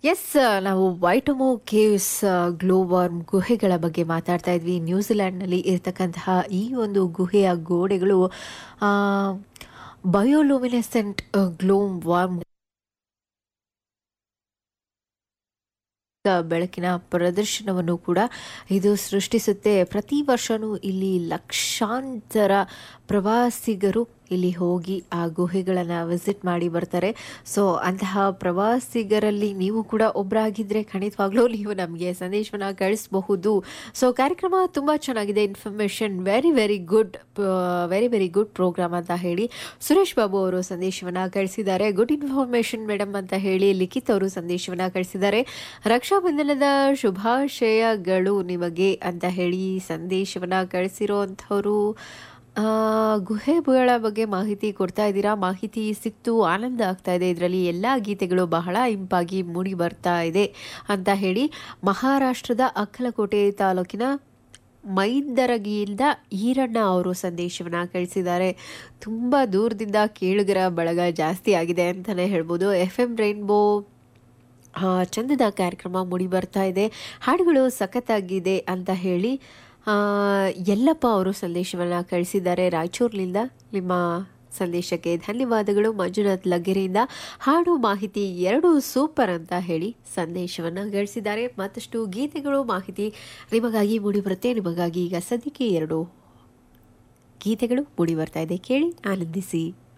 S ನಾವು ವೈಟಮೋ caves ಗ್ಲೋವಾರ್ಮ್ ಗುಹೆಗಳ ಬಗ್ಗೆ ಮಾತಾಡ್ತಾ ಇದ್ವಿ ನ್ಯೂಜಿಲ್ಯಾಂಡ್ನಲ್ಲಿ ಇರತಕ್ಕಂತಹ ಈ ಒಂದು ಗುಹೆಯ ಗೋಡೆಗಳು ಬಯೋಲೂಮಿನೆಸೆಂಟ್ ಗ್ಲೋಮ್ ವಾರ್ಮ್ ಬೆಳಕಿನ ಪ್ರದರ್ಶನವನ್ನು ಕೂಡ ಇದು ಸೃಷ್ಟಿಸುತ್ತೆ ಪ್ರತಿ ವರ್ಷವೂ ಇಲ್ಲಿ ಲಕ್ಷಾಂತರ ಪ್ರವಾಸಿಗರು ಇಲ್ಲಿ ಹೋಗಿ ಆ ಗುಹೆಗಳನ್ನು ವಿಸಿಟ್ ಮಾಡಿ ಬರ್ತಾರೆ ಸೊ ಅಂತಹ ಪ್ರವಾಸಿಗರಲ್ಲಿ ನೀವು ಕೂಡ ಒಬ್ಬರಾಗಿದ್ದರೆ ಖಂಡಿತವಾಗ್ಲೂ ನೀವು ನಮಗೆ ಸಂದೇಶವನ್ನು ಕಳಿಸಬಹುದು ಸೊ ಕಾರ್ಯಕ್ರಮ ತುಂಬ ಚೆನ್ನಾಗಿದೆ information very very good very very good programme ಅಂತ ಹೇಳಿ ಸುರೇಶ್ ಬಾಬು ಅವರು ಸಂದೇಶವನ್ನು ಕಳಿಸಿದ್ದಾರೆ ಗುಡ್ ಇನ್ಫಾರ್ಮೇಷನ್ ಮೇಡಮ್ ಅಂತ ಹೇಳಿ ಲಿಖಿತ್ ಅವರು ಸಂದೇಶವನ್ನು ಕಳಿಸಿದ್ದಾರೆ ರಕ್ಷಾಬಂಧನದ ಶುಭಾಶಯಗಳು ನಿಮಗೆ ಅಂತ ಹೇಳಿ ಸಂದೇಶವನ್ನು ಕಳಿಸಿರೋವಂಥವರು ಗುಹೆಗಳ ಬಗ್ಗೆ ಮಾಹಿತಿ ಕೊಡ್ತಾ ಇದ್ದೀರಾ ಮಾಹಿತಿ ಸಿಕ್ತು ಆನಂದ ಆಗ್ತಾ ಇದೆ ಇದರಲ್ಲಿ ಎಲ್ಲ ಗೀತೆಗಳು ಬಹಳ ಇಂಪಾಗಿ ಮೂಡಿ ಬರ್ತಾ ಇದೆ ಅಂತ ಹೇಳಿ ಮಹಾರಾಷ್ಟ್ರದ ಅಕ್ಕಲಕೋಟೆ ತಾಲೂಕಿನ ಮೈದರಗಿಯಿಂದ ಈರಣ್ಣ ಅವರು ಸಂದೇಶವನ್ನು ಕಳಿಸಿದ್ದಾರೆ ತುಂಬ ದೂರದಿಂದ ಕೇಳುಗರ ಬಳಗ ಜಾಸ್ತಿ ಆಗಿದೆ ಅಂತಲೇ ಹೇಳ್ಬೋದು ಎಫ್ ಎಮ್ ರೈನ್ಬೋ ಚಂದದ ಕಾರ್ಯಕ್ರಮ ಮೂಡಿ ಬರ್ತಾ ಇದೆ ಹಾಡುಗಳು ಸಖತ್ತಾಗಿದೆ ಅಂತ ಹೇಳಿ ಯಲ್ಲಪ್ಪ ಅವರು ಸಂದೇಶವನ್ನು ಕಳಿಸಿದ್ದಾರೆ ರಾಯಚೂರಿನಿಂದ ನಿಮ್ಮ ಸಂದೇಶಕ್ಕೆ ಧನ್ಯವಾದಗಳು ಮಂಜುನಾಥ್ ಲಗ್ಗೆರೆಯಿಂದ ಹಾಡು ಮಾಹಿತಿ ಎರಡೂ ಸೂಪರ್ ಅಂತ ಹೇಳಿ ಸಂದೇಶವನ್ನು ಗಳಿಸಿದ್ದಾರೆ ಮತ್ತಷ್ಟು ಗೀತೆಗಳು ಮಾಹಿತಿ ನಿಮಗಾಗಿ ಮೂಡಿಬರುತ್ತೆ ನಿಮಗಾಗಿ ಈಗ ಸದ್ಯಕ್ಕೆ ಎರಡು ಗೀತೆಗಳು ಮೂಡಿ ಬರ್ತಾ ಇದೆ ಕೇಳಿ ಆನಂದಿಸಿ